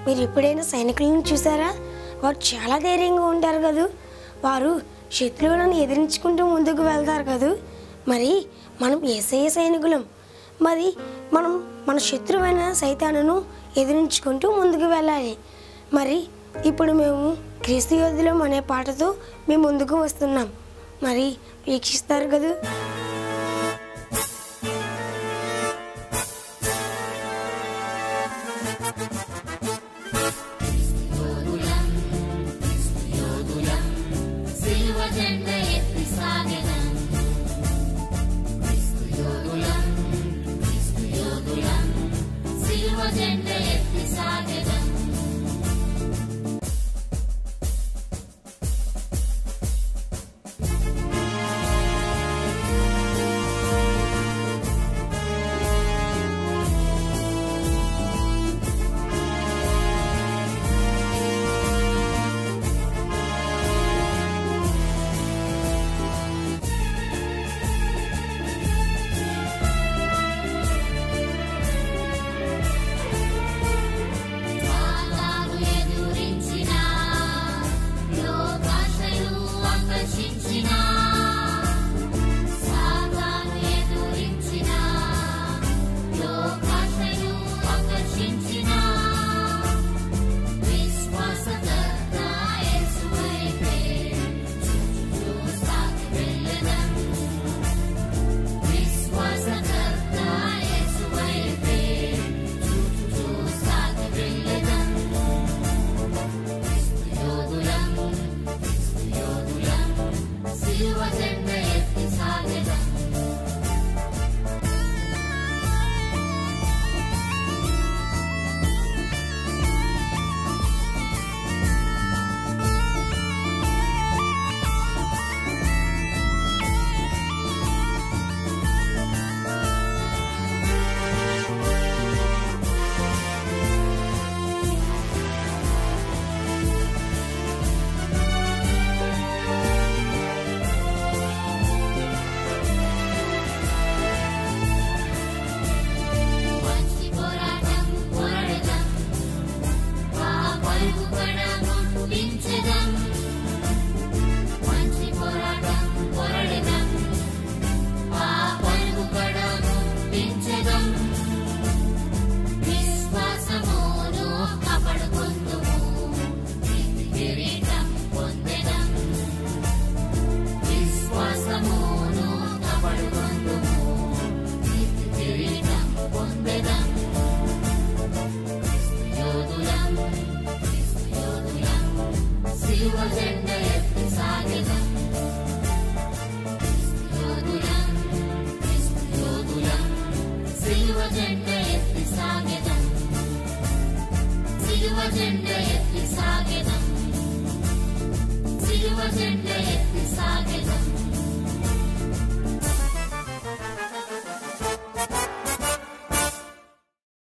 మీరు ఎప్పుడైనా సైనికులను చూసారా వారు చాలా ధైర్యంగా ఉంటారు కదూ వారు శత్రువులను ఎదిరించుకుంటూ ముందుకు వెళ్తారు కదూ మరి మనం ఏసయ్య సైనికులం మరి మనం మన శత్రువైన సైతానును ఎదిరించుకుంటూ ముందుకు వెళ్ళాలి మరి ఇప్పుడు మేము క్రీస్తు యోధులం అనే పాటతో మేము ముందుకు వస్తున్నాం మరి వీక్షిస్తారు కదూ